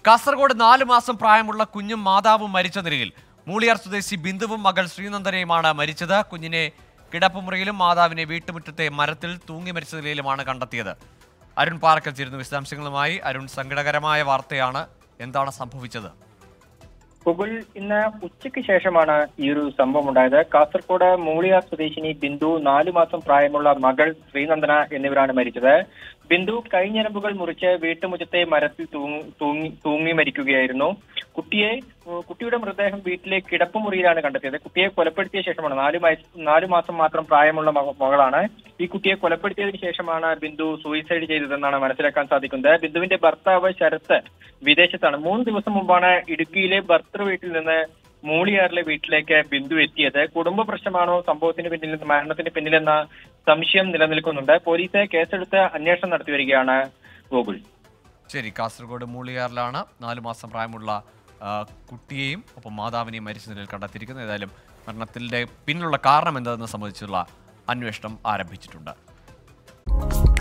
കാസർഗോഡ് നാല് മാസം പ്രായമുള്ള കുഞ്ഞും മാതാവും മരിച്ച നിലയിൽ മൂളിയാർ സ്വദേശി ബിന്ദുവും മകൾ ശ്രീനന്ദനയുമാണ് മരിച്ചത് കുഞ്ഞിനെ കിടപ്പുമുറിയിലും മാതാവിനെ വീട്ടുമുറ്റത്തെ മരത്തിൽ തൂങ്ങി മരിച്ച നിലയിലുമാണ് കണ്ടെത്തിയത് അരുൺ പാറക്കൽ ചേരുന്നു വിശദാംശങ്ങളുമായി അരുൺ സങ്കടകരമായ വാർത്തയാണ് എന്താണ് സംഭവിച്ചത് ഗൂഗിൾ ഇന്ന് ഉച്ചയ്ക്ക് ശേഷമാണ് ഈ ഒരു സംഭവം ഉണ്ടായത് കാസർഗോഡ് മൂളിയാർ സ്വദേശിനി ബിന്ദു നാലു മാസം പ്രായമുള്ള മകൾ ശ്രീനന്ദന എന്നിവരാണ് മരിച്ചത് ബിന്ദു കൈഞ്ഞരമ്പുകൾ മുറിച്ച് വീട്ടുമുറ്റത്തെ മരത്തിൽ തൂങ്ങി തൂങ്ങി തൂങ്ങി മരിക്കുകയായിരുന്നു കുട്ടിയെ ഉം, കുട്ടിയുടെ മൃതദേഹം വീട്ടിലെ കിടപ്പുമുറിയിലാണ് കണ്ടെത്തിയത് കുട്ടിയെ കൊലപ്പെടുത്തിയ ശേഷമാണ് നാലു വയസ്സ് നാലു മാസം മാത്രം പ്രായമുള്ള മക- മകളാണ് ഈ കുട്ടിയെ കൊലപ്പെടുത്തിയതിനു ശേഷമാണ് ബിന്ദു സൂയിസൈഡ് ചെയ്തതെന്നാണ് മനസ്സിലാക്കാൻ സാധിക്കുന്നത് ബിന്ദുവിന്റെ ഭർത്താവ് ശരത്ത് വിദേശത്താണ് മൂന്ന് ദിവസം മുമ്പാണ് ഇടുക്കിയിലെ ഭർത്തൃ വീട്ടിൽ നിന്ന് മൂളിയാറിലെ വീട്ടിലേക്ക് ബിന്ദു എത്തിയത് കുടുംബ പ്രശ്നമാണോ സംഭവത്തിന് പിന്നിൽ മരണത്തിന് പിന്നിലെന്ന സംശയം നിലനിൽക്കുന്നുണ്ട് പോലീസ് കേസെടുത്ത് അന്വേഷണം നടത്തി വരികയാണ് ഗോകുൽ ശരി കാസർഗോഡ് മൂളിയാറിലാണ് നാലു മാസം പ്രായമുള്ള ആ, കുട്ടിയെയും ഒപ്പം മാതാവിനെയും മരിച്ച നിലയിൽ കണ്ടെത്തിയിരിക്കുന്നത് ഏതായാലും മരണത്തിന്റെ പിന്നിലുള്ള കാരണം എന്താണെന്ന് സംബന്ധിച്ചുള്ള അന്വേഷണം ആരംഭിച്ചിട്ടുണ്ട്